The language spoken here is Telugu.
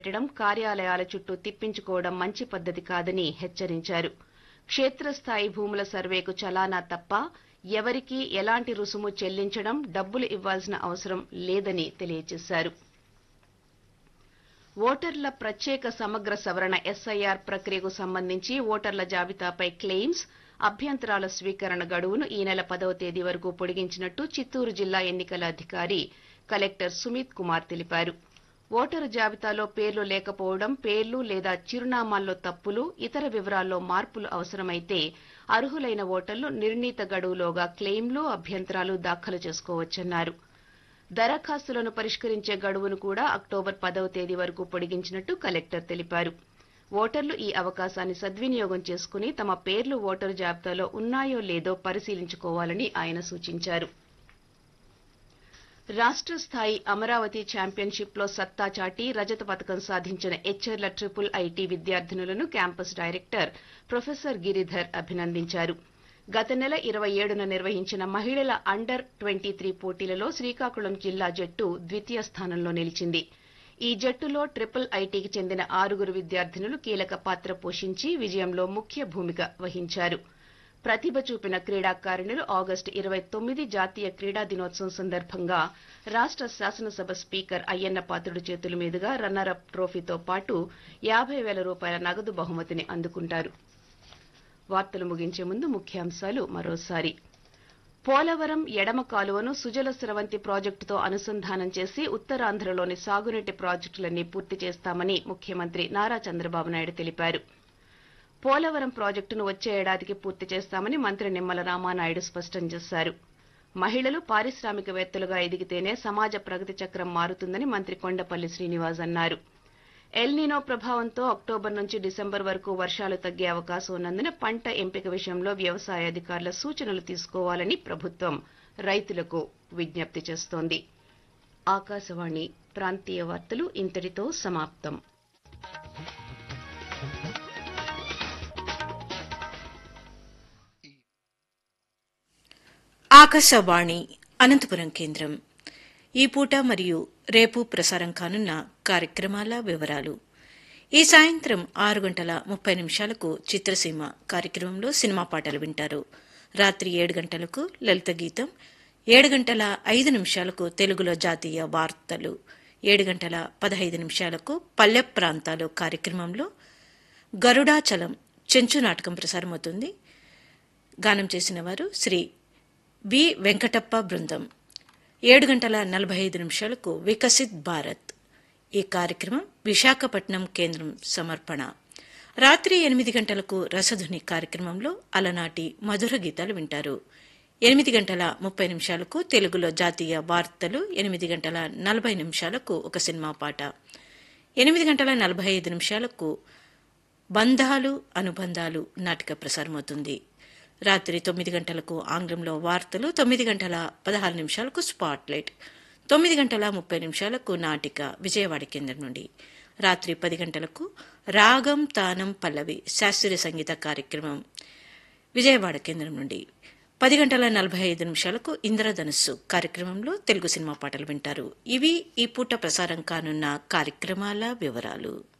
పెట్టడం కార్యాలయాల చుట్టూ తిప్పించుకోవడం మంచి పద్దతి కాదని హెచ్చరించారు క్షేత్రస్థాయి భూముల సర్వేకు చలానా తప్ప ఎవరికీ ఎలాంటి రుసుము చెల్లించడం డబ్బులు ఇవ్వాల్సిన అవసరం లేదని తెలియజేశారు ఓటర్ల ప్రత్యేక సమగ్ర సవరణ ఎస్ఐఆర్ ప్రక్రియకు సంబంధించి ఓటర్ల జాబితాపై క్లెయిమ్స్ అభ్యంతరాల స్వీకరణ గడువును ఈ నెల పదవ తేదీ వరకు పొడిగించినట్టు చిత్తూరు జిల్లా ఎన్నికల అధికారి కలెక్టర్ సుమిత్ కుమార్ తెలిపారు ఓటరు జాబితాలో పేర్లు లేకపోవడం పేర్లు లేదా చిరునామాల్లో తప్పులు ఇతర వివరాల్లో మార్పులు అవసరమైతే అర్హులైన ఓటర్లు నిర్ణీత గడువులోగా క్లెయిమ్లు అభ్యంతరాలు దాఖలు చేసుకోవచ్చన్నారు దరఖాస్తులను పరిష్కరించే గడువును కూడా అక్టోబర్ పదవ తేదీ వరకు పొడిగించినట్టు కలెక్టర్ తెలిపారు ఓటర్లు ఈ అవకాశాన్ని సద్వినియోగం చేసుకుని తమ పేర్లు ఓటరు జాబితాలో ఉన్నాయో లేదో పరిశీలించుకోవాలని ఆయన సూచించారు రాష్ట్ర స్థాయి అమరావతి ఛాంపియన్షిప్ లో సత్తా చాటి రజత పథకం సాధించిన హెచ్ఎర్ల ట్రిపుల్ ఐటీ విద్యార్థినులను క్యాంపస్ డైరెక్టర్ ప్రొఫెసర్ గిరిధర్ అభినందించారు గత నెల ఇరవై ఏడున నిర్వహించిన మహిళల అండర్ ట్వంటీ త్రీ పోటీలలో శ్రీకాకుళం జిల్లా జట్టు ద్వితీయ స్థానంలో నిలిచింది ఈ జట్టులో ట్రిపుల్ ఐటీకి చెందిన ఆరుగురు విద్యార్థినులు కీలక పాత్ర పోషించి విజయంలో ముఖ్య భూమిక వహించారు ప్రతిభ చూపిన క్రీడాకారిణులు ఆగస్టు ఇరవై తొమ్మిది జాతీయ క్రీడా దినోత్సవం సందర్భంగా రాష్ట శాసనసభ స్పీకర్ అయ్యన్న పాత్రుడు చేతుల మీదుగా రన్నరప్ ట్రోఫీతో పాటు యాభై వేల రూపాయల నగదు బహుమతిని అందుకుంటారు వార్తలు ముగించే ముందు ముఖ్యాంశాలు మరోసారి పోలవరం ఎడమ కాలువను సుజల స్రవంతి ప్రాజెక్టుతో అనుసంధానం చేసి ఉత్తరాంధ్రలోని సాగునీటి ప్రాజెక్టులన్నీ పూర్తి చేస్తామని ముఖ్యమంత్రి నారా చంద్రబాబు నాయుడు తెలిపారు పోలవరం ప్రాజెక్టును వచ్చే ఏడాదికి పూర్తి చేస్తామని మంత్రి నిమ్మల రామానాయుడు స్పష్టం చేశారు మహిళలు పారిశ్రామికవేత్తలుగా ఎదిగితేనే సమాజ ప్రగతి చక్రం మారుతుందని మంత్రి కొండపల్లి శ్రీనివాస్ అన్నారు ఎల్నీనో ప్రభావంతో అక్టోబర్ నుంచి డిసెంబర్ వరకు వర్షాలు తగ్గే అవకాశం ఉన్నందున పంట ఎంపిక విషయంలో వ్యవసాయ అధికారుల సూచనలు తీసుకోవాలని ప్రభుత్వం రైతులకు విజ్ఞప్తి చేస్తోంది ఆకాశవాణి ప్రాంతీయ వార్తలు ఇంతటితో సమాప్తం ఆకాశవాణి అనంతపురం కేంద్రం ఈ పూట మరియు రేపు ప్రసారం కానున్న కార్యక్రమాల వివరాలు ఈ సాయంత్రం ఆరు గంటల ముప్పై నిమిషాలకు చిత్రసీమ కార్యక్రమంలో సినిమా పాటలు వింటారు రాత్రి ఏడు గంటలకు లలిత గీతం ఏడు గంటల ఐదు నిమిషాలకు తెలుగులో జాతీయ వార్తలు ఏడు గంటల పదహైదు నిమిషాలకు పల్లె ప్రాంతాలు కార్యక్రమంలో గరుడాచలం చెంచు నాటకం ప్రసారమవుతుంది గానం చేసిన వారు శ్రీ వి వెంకటప్ప బృందం ఏడు గంటల నలభై ఐదు నిమిషాలకు వికసిత్ భారత్ ఈ కార్యక్రమం విశాఖపట్నం కేంద్రం సమర్పణ రాత్రి ఎనిమిది గంటలకు రసధుని కార్యక్రమంలో అలనాటి మధుర గీతాలు వింటారు ఎనిమిది గంటల ముప్పై నిమిషాలకు తెలుగులో జాతీయ వార్తలు ఎనిమిది గంటల నలభై నిమిషాలకు ఒక సినిమా పాట ఎనిమిది గంటల నలభై ఐదు నిమిషాలకు బంధాలు అనుబంధాలు నాటిక ప్రసారమవుతుంది రాత్రి తొమ్మిది గంటలకు ఆంగ్లంలో వార్తలు తొమ్మిది గంటల పదహారు నిమిషాలకు స్పాట్లైట్ తొమ్మిది గంటల ముప్పై నిమిషాలకు నాటిక విజయవాడ కేంద్రం నుండి రాత్రి పది గంటలకు రాగం తానం పల్లవి శాస్త్రీయ సంగీత కార్యక్రమం విజయవాడ కేంద్రం నుండి పది గంటల నలభై ఐదు నిమిషాలకు ఇంద్రధనుస్సు కార్యక్రమంలో తెలుగు సినిమా పాటలు వింటారు ఇవి ఈ పూట ప్రసారం కానున్న కార్యక్రమాల వివరాలు